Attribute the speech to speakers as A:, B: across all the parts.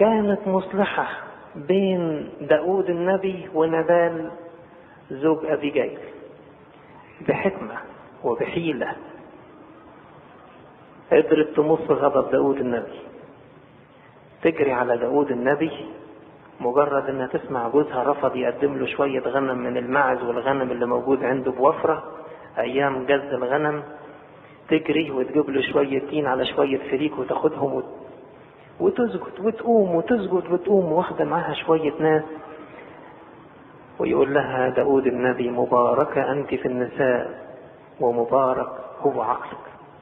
A: كانت مصلحة بين داود النبي ونبال زوج أبيجيل بحكمة وبحيلة قدرت تمص غضب داود النبي تجري على داود النبي مجرد انها تسمع جوزها رفض يقدم له شوية غنم من المعز والغنم اللي موجود عنده بوفرة ايام جز الغنم تجري وتجيب له شوية تين على شوية فريك وتاخدهم وت... وتسجد وتقوم وتسجد وتقوم واخدة معاها شوية ناس ويقول لها داود النبي مباركة أنت في النساء ومبارك هو عقلك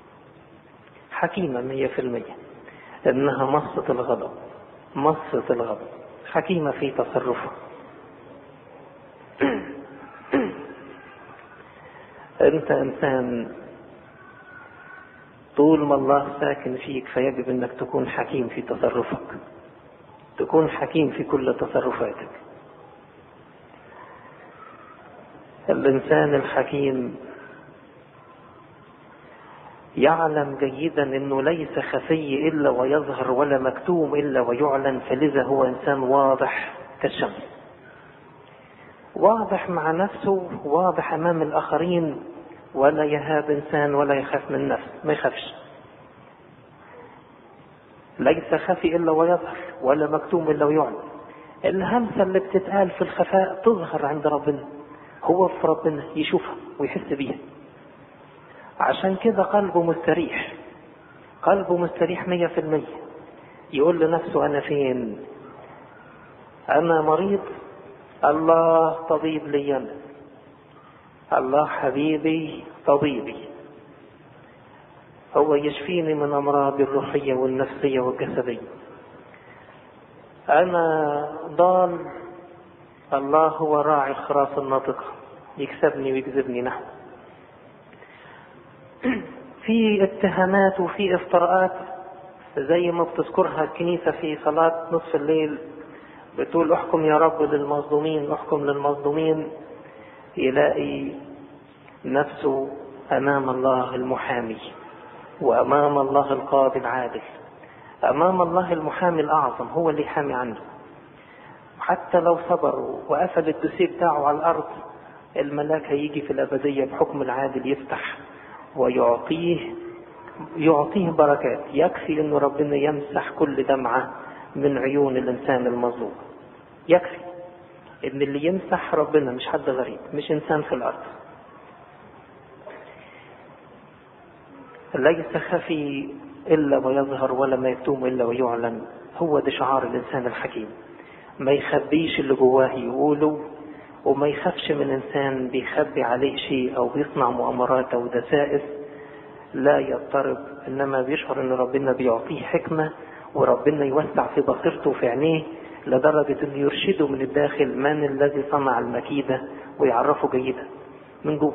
A: حكيمة مية في المية إنها مصة الغضب مصة الغضب حكيمة في تصرفها أنت إنسان طول ما الله ساكن فيك فيجب أنك تكون حكيم في تصرفك تكون حكيم في كل تصرفاتك الإنسان الحكيم يعلم جيدا انه ليس خفي الا ويظهر ولا مكتوم الا ويعلن فلذا هو انسان واضح كالشمس واضح مع نفسه واضح امام الاخرين ولا يهاب انسان ولا يخاف من نفسه ما يخافش ليس خفي الا ويظهر ولا مكتوم الا ويعلن الهمسه اللي بتتقال في الخفاء تظهر عند ربنا هو في ربنا يشوفها ويحس بيها عشان كده قلبه مستريح قلبه مستريح مية في المية يقول لنفسه أنا فين أنا مريض الله طبيب لي أنا الله حبيبي طبيبي هو يشفيني من أمراضي الروحية والنفسية والجسدية أنا ضال الله هو راعي الخراف الناطقة يكسبني ويجذبني نحوه في اتهامات وفي افتراءات زي ما بتذكرها الكنيسة في صلاة نصف الليل بتقول احكم يا رب للمظلومين احكم للمظلومين يلاقي نفسه امام الله المحامي وامام الله القاضي العادل امام الله المحامي الاعظم هو اللي يحامي عنه حتى لو صبروا وقفل الدوسيه بتاعه على الارض الملاك هيجي في الابديه بحكم العادل يفتح ويعطيه يعطيه بركات يكفي انه ربنا يمسح كل دمعة من عيون الانسان المظلوم يكفي ان اللي يمسح ربنا مش حد غريب مش انسان في الارض ليس خفي الا ويظهر ولا ما يكتم الا ويعلن هو ده شعار الانسان الحكيم ما يخبيش اللي جواه يقوله وما يخافش من انسان بيخبي عليه شيء او بيصنع مؤامرات او دسائس لا يضطرب انما بيشعر ان ربنا بيعطيه حكمه وربنا يوسع في بصيرته وفي عينيه لدرجه انه يرشده من الداخل من الذي صنع المكيده ويعرفه جيدا من جوه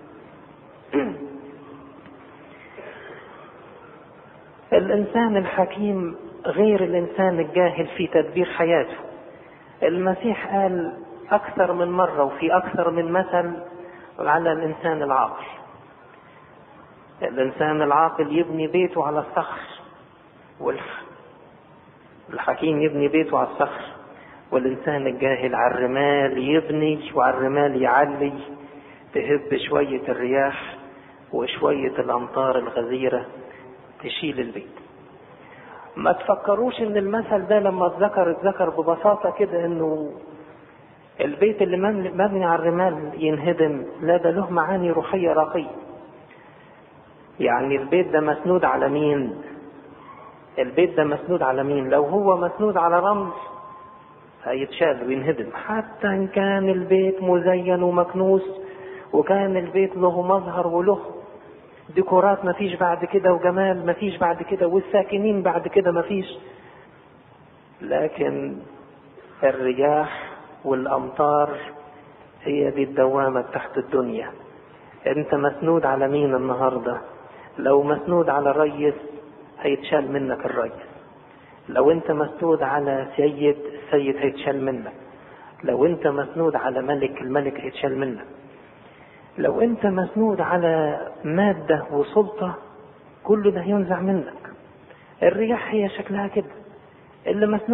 A: الانسان الحكيم غير الانسان الجاهل في تدبير حياته المسيح قال أكثر من مرة وفي أكثر من مثل على الإنسان العاقل الإنسان العاقل يبني بيته على الصخر والحكيم يبني بيته على الصخر والإنسان الجاهل على الرمال يبني وعلى الرمال يعلي تهب شوية الرياح وشوية الأمطار الغزيرة تشيل البيت ما تفكروش ان المثل ده لما اتذكر اتذكر ببساطة كده انه البيت اللي مبني على الرمال ينهدم لا ده له معاني روحية راقية يعني البيت ده مسنود على مين البيت ده مسنود على مين لو هو مسنود على رمل هيتشال وينهدم حتى ان كان البيت مزين ومكنوس وكان البيت له مظهر وله ديكورات مفيش بعد كده وجمال مفيش بعد كده والساكنين بعد كده مفيش لكن الرياح والأمطار هي دي الدوامة تحت الدنيا انت مسنود على مين النهاردة لو مسنود على ريس هيتشال منك الريس لو انت مسنود على سيد السيد هيتشال منك لو انت مسنود على ملك الملك هيتشال منك لو انت مسنود على مادة وسلطة كل ده ينزع منك الرياح هي شكلها كده اللي مسنود